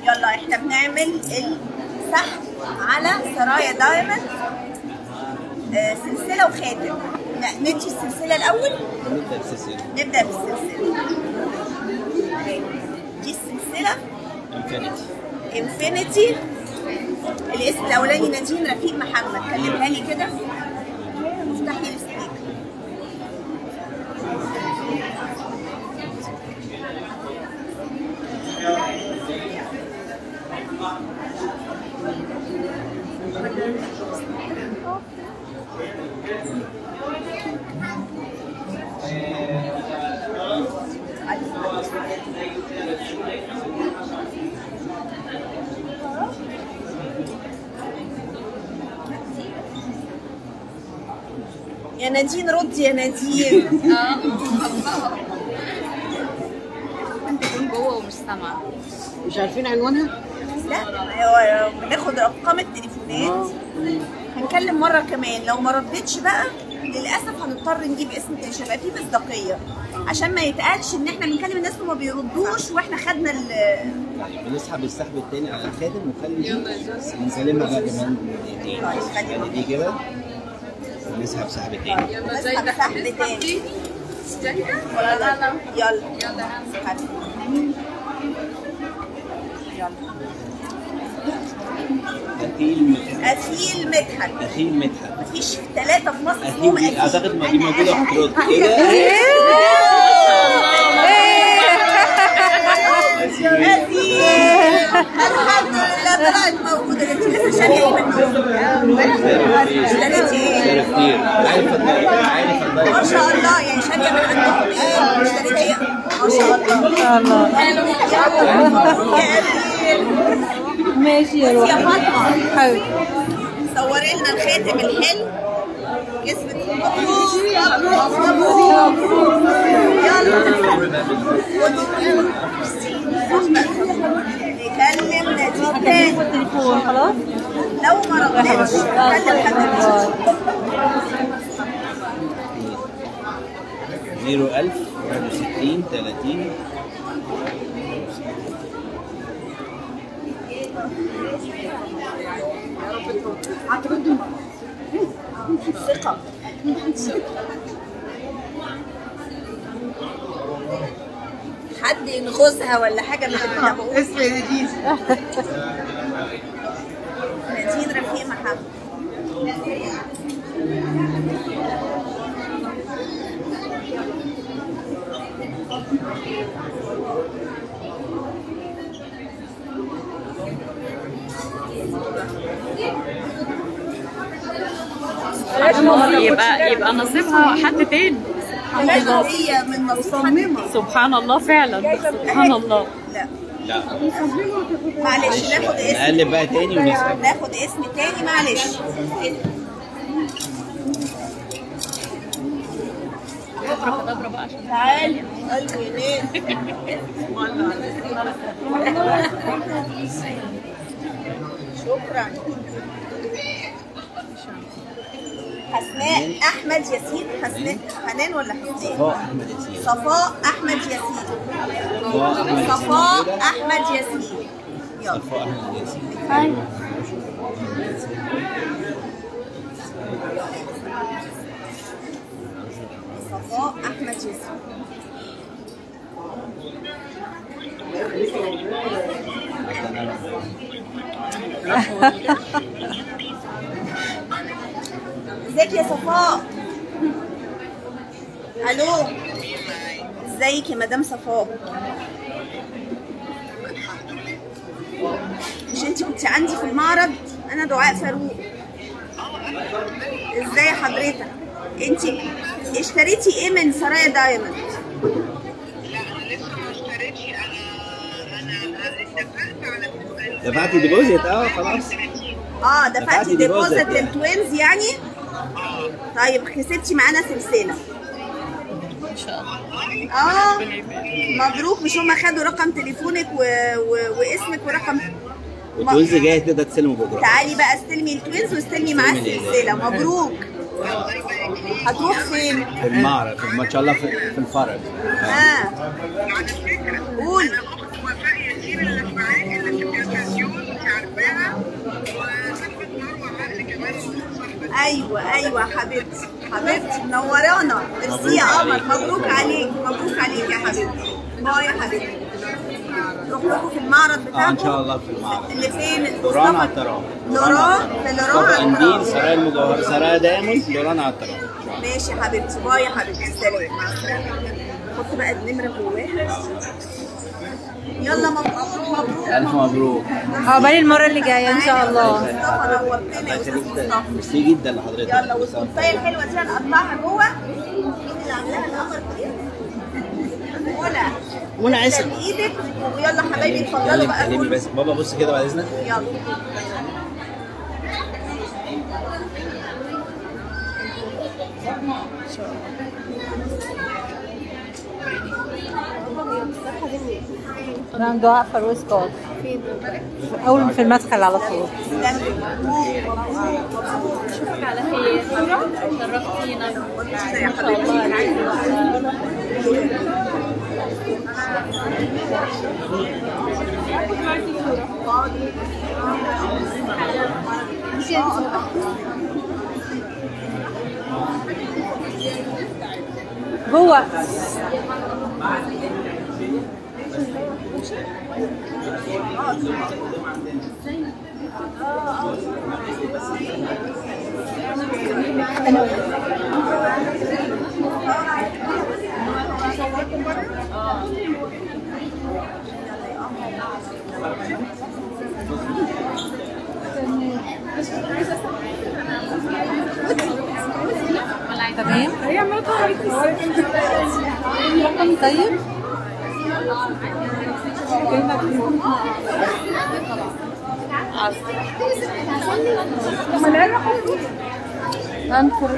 يلا احنا بنعمل السحب على سرايا دايموند آه، سلسله وخاتم ن- ندي السلسله الاول نبدا بالسلسله نبدا بالسلسله أهي. دي السلسله انفينيتي انفينيتي الاسم الاولاني نادين رفيق محمد كلمها لي كده افتح لي السبيكر يا نادين ردي يا نادين اه انت تكون جوه ومش سامعه مش عارفين عنوانها؟ لا هو بناخد ارقام التليفونات هنكلم مره كمان لو ما ردتش بقى للاسف هنضطر نجيب اسم تاني عشان يبقى فيه مصداقيه عشان ما يتقالش ان احنا بنكلم الناس وما بيردوش واحنا خدنا ال بنسحب السحب التاني على الخاتم ونخلي نسلمها بقى كمان دقيقتين يعني دي كده ونسحب سحب تاني يلا زي ده هتسحب تاني. جاية ولا لا لا يلا يلا اسحب. يلا اخيل مدحت اثيل مدحت اخيل مدحت مفيش ثلاثه في مصر اسمهم اخيل دي اثيل اعتقد ما دي موجوده في كروت ايه ده؟ أثيل. الحمد لله طلعت موجوده انت لسه شاريه ايه منهم اشتريتي ايه؟ كتير عارف عارف ما الضيف شاء الله يعني شاريه من عندهم ايه اشتريتي ايه؟ ما شاء الله ما شاء الله يا أثيل. ماشي يا بس يا روحي فاطمه حبيبي صوري لنا الخاتم الحلو جسمك مبروك مبروك مبروك يلا نكلم نادين تاني التليفون خلاص لو ما ردتش نكلم حد زيرو ألف واحد وستين تلاتين ثقة حد ينغزها ولا حاجة من اللي أنا بقوله اسم نادين نادين رفيق محمد يبقى يبقى نصيبها حد تاني هي من مصممة سبحان الله فعلا سبحان الله لا لا معلش ناخد اسم نقلب بقى تاني ونسحب ناخد اسم تاني معلش كدبره بقى عشان تعالي قلبي ليه شكرا حسناء احمد ياسين حسناء حنان ولا حسناء صفاء احمد ياسين صفاء احمد ياسين صفاء احمد ياسين صفاء احمد ياسين يلا صفاء احمد ياسين صفاء احمد ياسين ازيك يا صفاء الو ازيك يا مدام صفاء مش انت كنت عندي في المعرض انا دعاء فاروق ازاي حضرتك انت اشتريتي ايه من سرايا دايموند دفعتي ديبوزيت اه خلاص اه دفعتي دفعتي ديبوزيت ديبوزيت يعني. التوينز يعني طيب كسبتي معانا سلسله ان شاء الله اه مبروك مش هما خدوا رقم تليفونك و... و... واسمك ورقم والتوينز جاي تقدر تسلمه بكره تعالي بقى استلمي التوينز واستلمي معاه استلمي السلسله مبروك هتروح فين؟ في المعرض في ما شاء الله في, في الفرج اه قول وفاء ياسين اللي معاك اللي ايوه ايوه حبيبتي حبيبتي منورانا ميرسي يا قمر مبروك عليك مبروك عليك يا حبيبتي باي يا حبيبتي نروح لكم في المعرض اه بتاعكم ان شاء الله في المعرض اللي فين لوران على الطراب لوران في لوران مصطفى على قنديل الطراب. سرايا المجوهر سرايا دايموند لوران على الطراب ماشي يا حبيبتي باي يا حبيبتي سلام مع السلامه حط بقى النمره جواها يلا مبروك مبروك الف مبروك عقبال المرة اللي جاية إن شاء الله مصطفى نورتنا الله يا استاذ يخليك مصطفى ميرسي جدا لحضرتك يلا والكوفايه الحلوه دي هنقطعها جوه مين اللي عاملاها القمر دي؟ منى منى عسل تسلم ايدك ويلا حبايبي اتفضلوا بقى كلمي كلوا. بس بابا بص كده بعد اذنك يلا عند دعاء فروز قاضي أول في المدخل على طول اشوفك على خير شرفتينا يا حبيبتي جوه تمام طيب انفر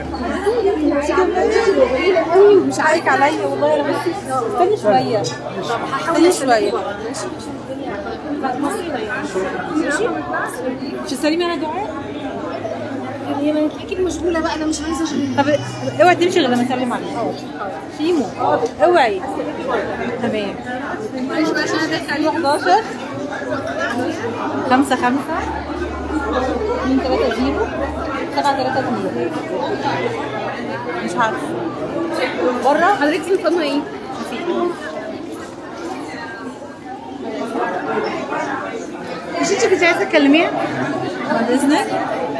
مش عليك عليا والله انا بس استني شويه استني شويه مش تسلمي على دعاء هي ما اكيد مشغوله بقى انا مش عايزه اشغل طب اوعي تمشي غير لما اسلم عليك شيمو اوعي تمام 11 5 5 2 3 0 7 3 2 مش عارفه بره حضرتك تليفونها ايه؟ مش انت كنت عايزه تكلميها؟ بعد اذنك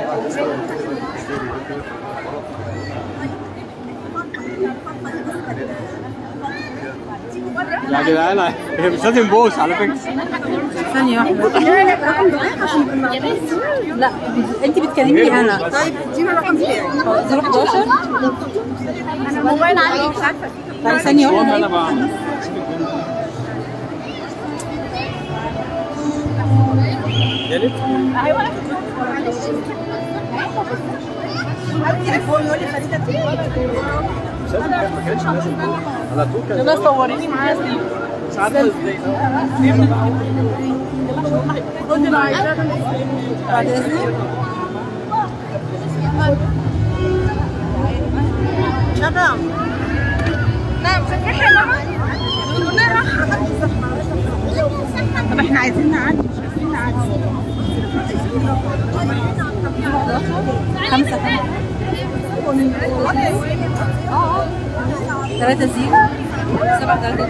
يا جدعان هي مش لازم بوس على فكره ثانية واحدة لا انت بتكلمني انا طيب ادينا الرقم بتاعي 011 انا موبايل عندي مش عارفه طيب ثانية واحدة انا بقى التليفون يقول لي فريده التليفون ما كانتش لازم بوس على طول كان انا صوريني معايا مش عارفه ازاي بعد اذنك شباب نعم صحيح يا ماما طب احنا عايزين نعدي مش عايزين نعدي خمسة ثلاثة زيرو سبعة ثلاثة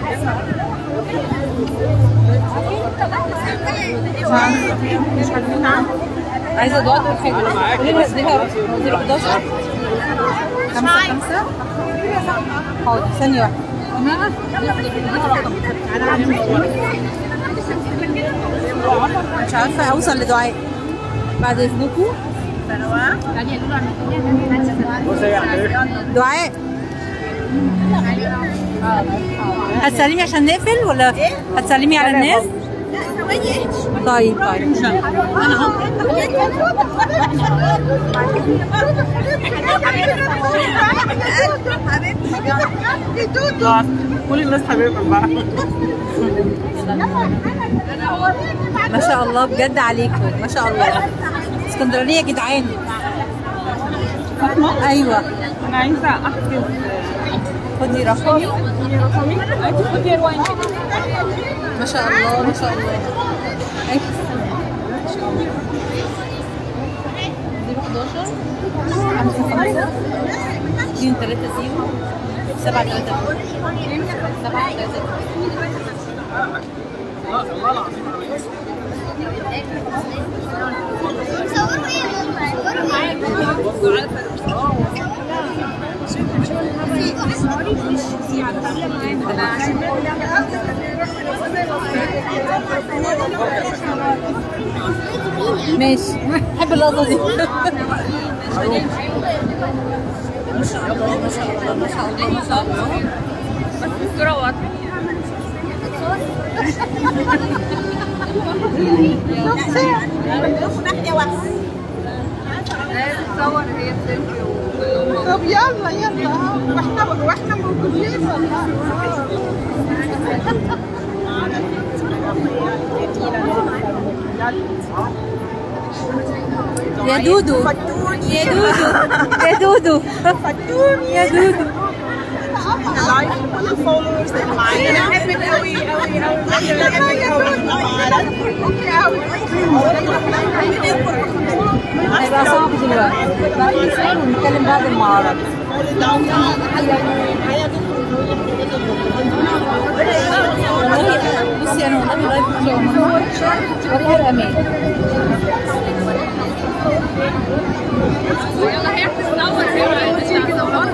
مش عايزين نعدي عايزة دعاء تقول حاجة قولي لها اديها 011 خمسة خمسة حاضر ثانية واحدة مش عارفة أوصل لدعاء بعد إذنكم بص هي عملت ايه دعاء هتسلمي عشان نقفل ولا هتسلمي على الناس؟ طيب طيب انا اهو كل الناس حبيبهم بقى ما شاء الله بجد عليكم ما شاء الله اسكندرانية يا جدعان ايوه انا عايزه احجز خدي رقمي رقمي خدي الوان ما شاء الله ما شاء الله أيوة. 011 5 5 2 3 0 7 3 7 3 ماشي بحب اللقطة دي الصورة واضحة ناحيه واحده تصور هي بتمشي وكلهم طب يلا يلا واحنا واحنا موجودين يا دودو يا دودو يا دودو يا دودو كل الفولورز اللي معانا بحبك قوي قوي قوي بحبك قوي هيبقى صعب دلوقتي بعد نسأل ونتكلم بعد المعرض بصي انا والله لايف فيديو منور وغير امان يلا هي بتتصور هي عايزة تصور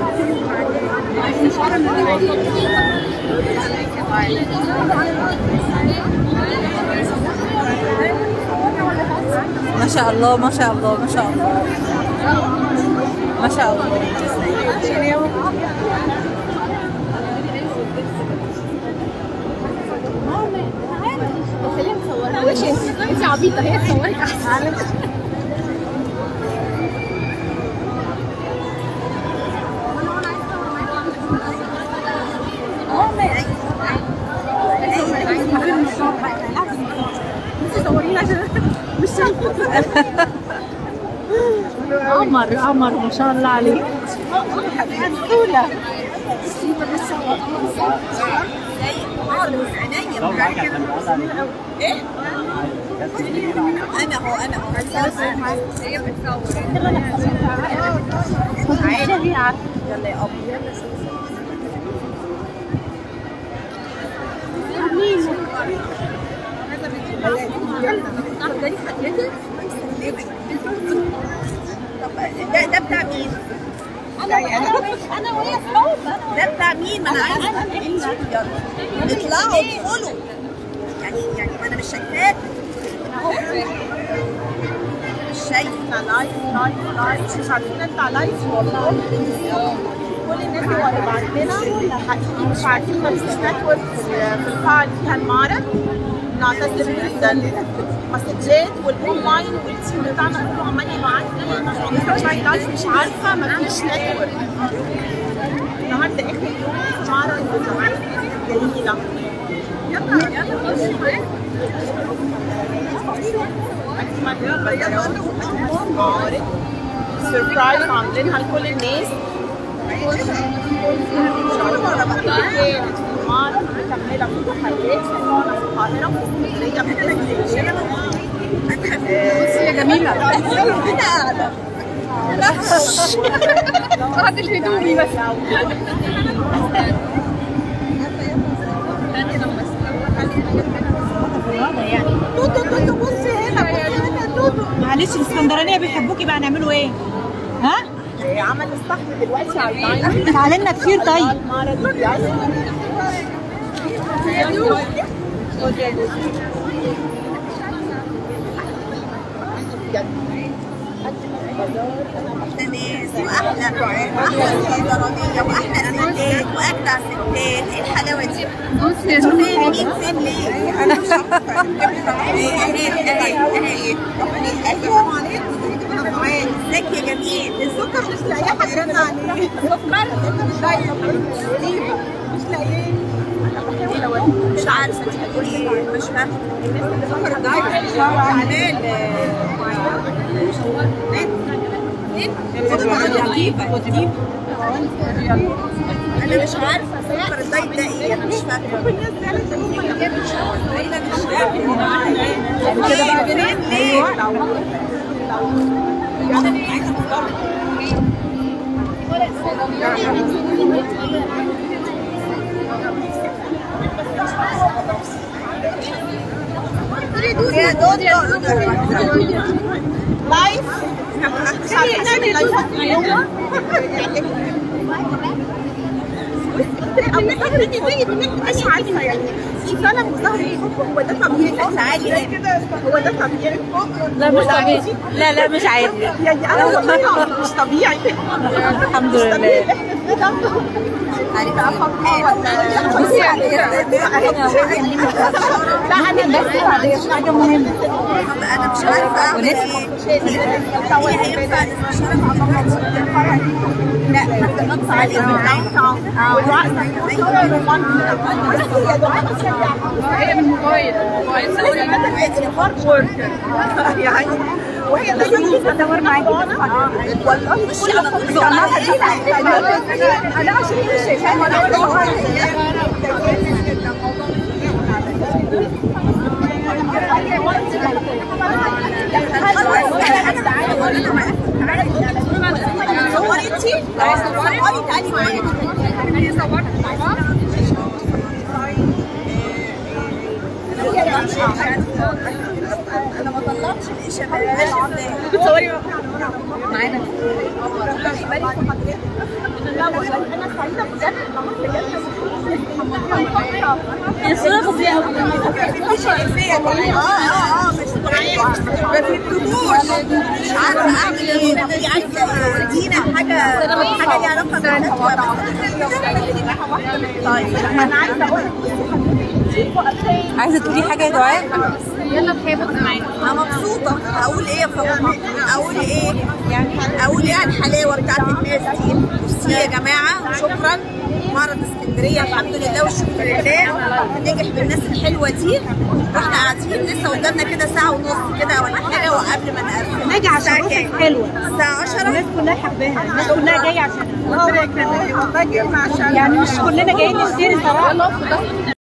ما شاء الله ما شاء الله ما شاء الله ما شاء الله خلينا نصورها وش انت انت عبيطه هي تصورك احسن عمر عمر ما شاء الله عليك ايه انا هو انا هو هي بتصور عادي يلا يا ابو طب ده ده بتاع مين؟ انا انا وهي اصحاب ده بتاع مين؟ ما انا عايزه يلا اطلعوا ادخلوا يعني يعني ما انا مش شايفاك مش شايفه لايف لايف لايف مش عارفين انت لايف والله كل الناس اللي ورا بعتنا حقيقي مش عارفين ما فيش نتورك في القاعه اللي فيها المعرض نعتذر جدا مسجات والاونلاين والتيم بتاعنا كله عمال يبعت لي لايف مش عارفه ما فيش نتورك النهارده اخر يوم في معرض جميله يلا يلا خش معارض سربرايز عاملينها لكل الناس كانت في المعرض مكمله في محلات في صالة في القاهره في اسكندريه في يا جميلة انا قاعده هذه الهدومي بس دودو دودو بصي هنا بصي هنا دودو معلش الاسكندرانية بيحبوكي بقى نعملوا ايه؟ ها؟ عمل الصحن دلوقتي على اللاين تعالي لنا كتير طيب المعرض دلوقتي احلى ناس واحلى واحلى اسكندرانيه واحلى ستات واجدع ستات ايه الحلاوه دي؟ فين مين فين ليه؟ انا مش عارفه اهي اهي اهي السلام عليكم ازيك يا جميل السكر مش لاقيه حد رن عليه سكر مش لاقيه مش لاقيه مش عارفه انت بتقولي ايه مش فاهمه سكر دايت تعبان انا مش عارفه سكر الدايت ده ايه انا مش فاهمه انا مش فاهمه كده بقى ليه يا دود لايف مش عارفه نعمل لايف مش عارفه يعني في فعلا ظهر هو ده طبيعي عالي هو ده طبيعي لا مش طبيعي لا لا مش عادي يعني انا والله مش طبيعي الحمد لله بصي لا انا بس حاجه مهمه انا مش عارفه اعمل ايه هي هينفع لا نقص عليه هي من موبايل موبايل يعني وهي دايما بتدور معاكي والله مش انا انا عشان مش شايفاها صوري انتي؟ صوري تعالي معايا هي صورت مع بعض انا ما طلعتش الاشاره بتصوري معانا لا والله انا سعيده بجد الصورة فظيعة مش اه اه اه مش ما فهمتوش مش عارفه اعمل ايه طب انت عايزه تورينا حاجه حاجه ليها علاقه بالنسبه طيب انا عايزه اقول عايزة تقولي حاجة يا دعاء؟ يلا بخيبة معانا انا مبسوطه اقول ايه يا فاطمه اقول ايه اقول ايه على الحلاوه بتاعت الناس دي بصي يا جماعه شكرا معرض اسكندريه الحمد لله والشكر لله نجح بالناس الحلوه دي واحنا قاعدين لسه قدامنا كده ساعه ونص كده ولا حاجه وقبل ما نقفل ناجي عشان الساعة روحك كام؟ حلوة الساعه 10 الناس كلها حباها الناس كلها جاية عشان ربنا يكرمك والله جايين عشان يعني مش كلنا جايين نشتري صراحة